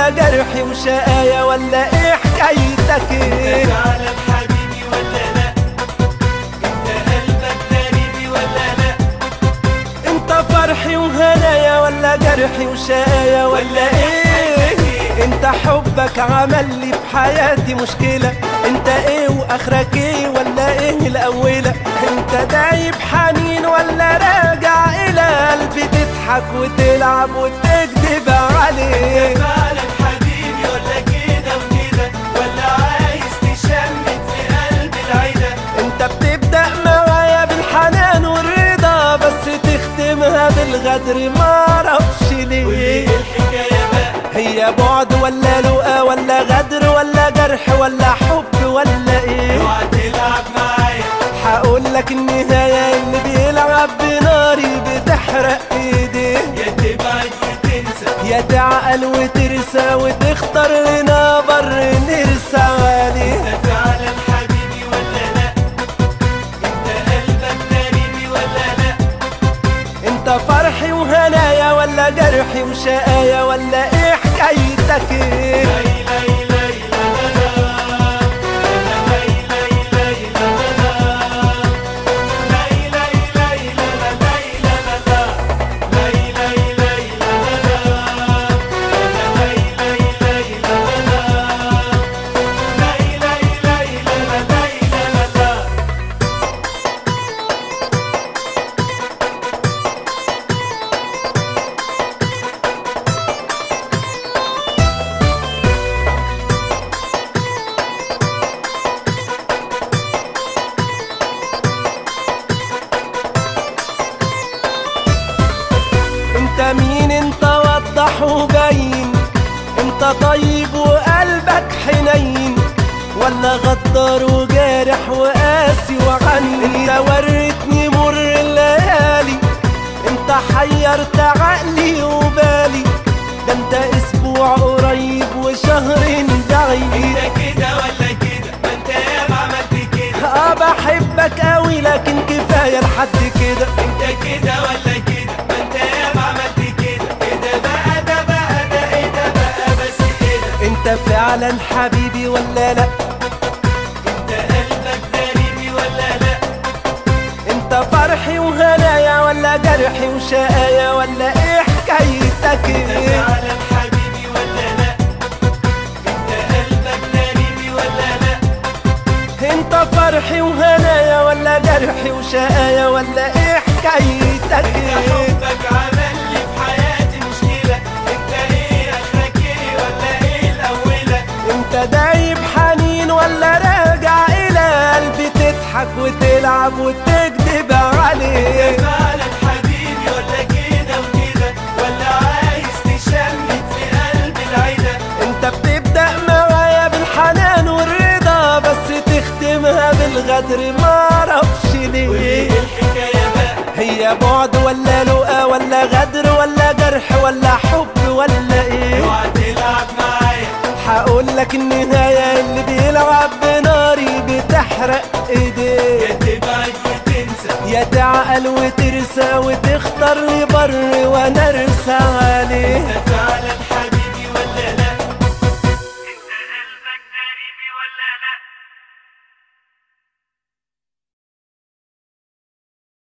ولا جرحي وشقايا ولا ايه حكايتك ايه فعلا حبيبي ولا لا انت قلبك غريبي ولا لا انت فرحي وهنايا ولا جرحي وشقايا ولا ايه انت حبك عمل لي في حياتي مشكلة انت ايه واخرك ايه ولا ايه الاولى انت دايب حنين ولا راجع الى قلبي تضحك وتلعب وتكذب عليه فعلا حبيبي ولا كده وكده ولا عايز تشمت في قلب العيدة انت بتبدأ معايا بالحنان والرضا بس تختمها بالغدر معرفش ليه وايه الحكاية بقى هي بعد ولا لقا ولا غدر ولا جرح ولا حب ولا ايه اوعى تلعب معايا هقول لك النهاية اللي بيلعب بناري بتحرق ايديه يا تبعد وتنسى يا تعقل وترسى وتختار لنا بر نرسى عليه انت فعلا حبيبي ولا لا انت قلبك غريبي ولا لا انت فرحي وهنايا ولا جرحي وشقايا ولا ايه حكايتك ايه لاي لاي لاي لا لا لا. لاي لاي لاي لا لا لا. لاي لاي لاي لا لا لاي لا لا لا. لاي لاي لاي لا لا لا. لاي لاي لاي لا لا لا. لاي لاي لاي لا لا لاي لا لا لا. انت مين انت وضح وبين انت طيب وقلبك حنين ولا غدار وجارح وقاسي وعني انت وريتني مر الليالي انت حيرت عقلي وبالي ده انت اسبوع قريب وشهر بعيد انت كده ولا كده ما انت ياما عملت كده اه بحبك قوي لكن كفايه لحد كده انت كده ولا كده ما انت ياما عملت كده كده بقى ده بقى ده ايه ده بقى بس كده انت فعلا حبيبي ولا لا انت قلبك غريبي ولا لا انت فرحي وهنايا ولا جرحي وشقايا ولا ايه حكايتك انت ايه فعلا حبيبي ولا لا انت قلبك غريبي ولا لا انت فرحي وهنايا ولا جرحي وشقايا ولا ايه حكايتك انت ايه حبك عمل لي في حياتي مشكلة انت ايه اخرك ايه ولا ايه الاولى انت دايب حنين ولا راجع الى قلبي تضحك وتلعب وتكذب عليه فعلا حبيبي ولا كده وكده ولا عايز تشمت في قلب العيدة انت بتبدأ معايا بالحنان والرضا بس تختمها بالغدر معرفش وايه ليه الحكاية بقى هي بعد ولا لقا ولا غدر ولا جرح ولا حب ولا ايه اوعى تلعب معايا هقول لك النهاية اللي بيلعب بناري بتحرق ايديه يا تبعد وتنسى يا تعقل وترسى وتختار لي بر وانا ارسى عليه انت فعلا حبيبي ولا لا انت قلبك غريبي ولا لا